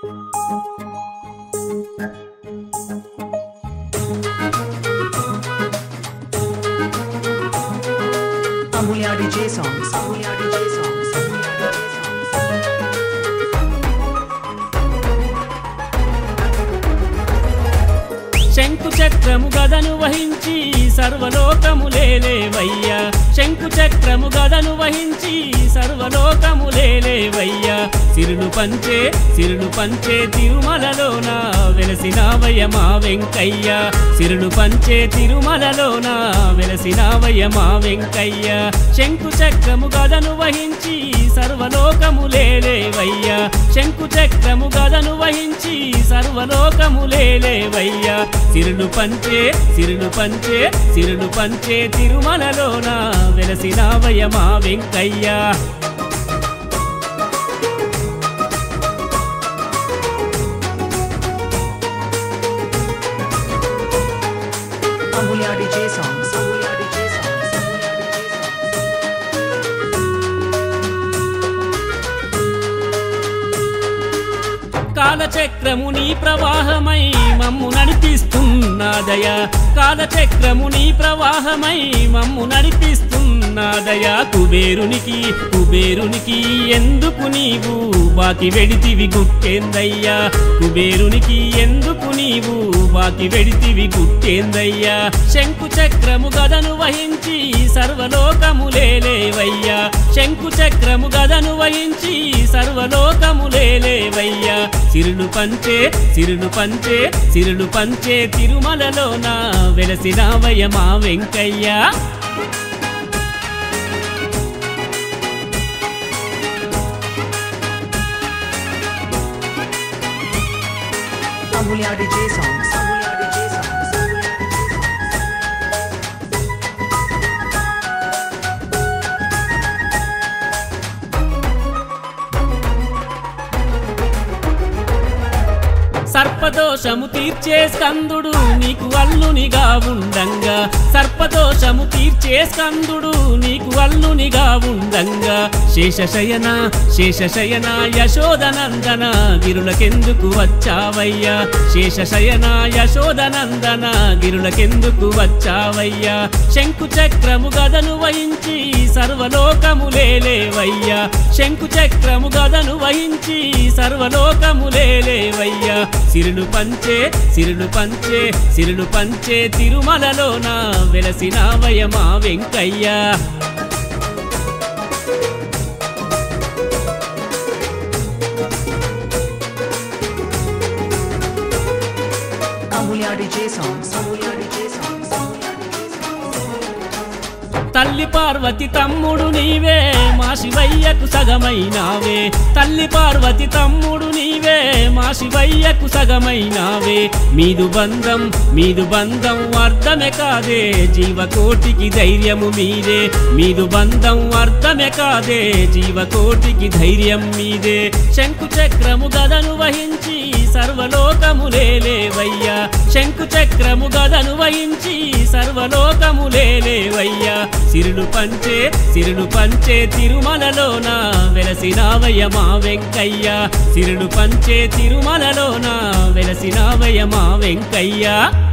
Amulya DJ songs. Amulya DJ songs. Amulya DJ songs. శంకు చక్రము గదను వహించి సర్వలోకములేలేవయ్యా శంకు చక్రము గదను వహించి సర్వలోకములేలేవయ్యా సిరులు పంచే సిరులు పంచే తిరుమలలోన వెలసినావయ్య మా వెంకయ్య సిరులు పంచే తిరుమలలోన వెలసినావయ్య మా వెంకయ్య శంకు చక్రము గదను వహించి సర్వలోకములేలేవయ్యా శంకు చక్రము గదను వహించి సర్వలోకములేలేవయ్యా సిరులు పంచే సిరులు పంచే సిరులు పంచే తిరుమలలోన వెలసినావయ్య మా Venkaiah Amulya DJ songs. Amulya DJ songs. Amulya DJ songs. కాలచక్రము నీ ప్రవాహమై మమ్ము నడిపిస్తున్నాదయ కాలచక్రము నీ ప్రవాహమై మమ్ము నడిపిస్తున్నాదయ కుబేరునికి కుబేరునికి ఎందుకు నీవు బాకి వెడితివి గుట్టేందయ్యా కుబేరునికి ఎందుకు నీవు బాకి వెడితివి గుట్టేందయ్యా శంకు చక్రము గదను వహించి సర్వలోకములేలేవయ్యా శంకు చక్రము గదను వహించి సర్వలోకములేలేవయ్యా సిరులు పంచే సిరులు పంచే సిరులు పంచే తిరుమలలోన వెలసినావయ్య మా Venkaiah Amulya DJ songs. Amulya DJ songs. Amulya DJ songs. సర్పదోషము తీర్చే స్కందుడు నీకు అల్లునిగా ఉండంగా సర్పదోషము తీర్చే స్కందుడు నీకు అల్లునిగా ఉండంగా శేషశయన శేషశయన యశోదనందన గిరులకెందుకు వచ్చావయ్యా శేషశయన యశోదనందన గిరులకెందుకు వచ్చావయ్యా శంకు చక్రము గదను వహించి సర్వలోకములేలేవయ్యా శంకు చక్రము గదను వహించి సర్వలోకములేలేవయ్యా సిరులు పంచే సిరులు పంచే సిరులు పంచే తిరుమలలోన వెలసినావయ్య మా Venkaiah Amulya DJ songs. Amulya DJ songs. Amulya DJ songs. తల్లి పార్వతి తమ్ముడు నీవే మా శివయ్యకు సగమైనావే తల్లి పార్వతి తమ్ముడు నీవే మా శివయ్యకు సగమైనావే మీదు బంధం మీదు బంధం అర్థమే కాదే జీవకోటికి ధైర్యము మీదే మీదు బంధం అర్థమే కాదే జీవకోటికి ధైర్యం మీదే శంకు చక్రము గదను వహించి సర్వలోకములేలేవయ్యా శంకు చక్రము గదను వహించి సర్వలోకములేలేవయ్యా సిరులు పంచే సిరులు పంచే తిరుమలలోన వెలసినావయ్య మా వెంకయ్య సిరులు పంచే తిరుమలలోన వెలసినావయ్య మా వెంకయ్య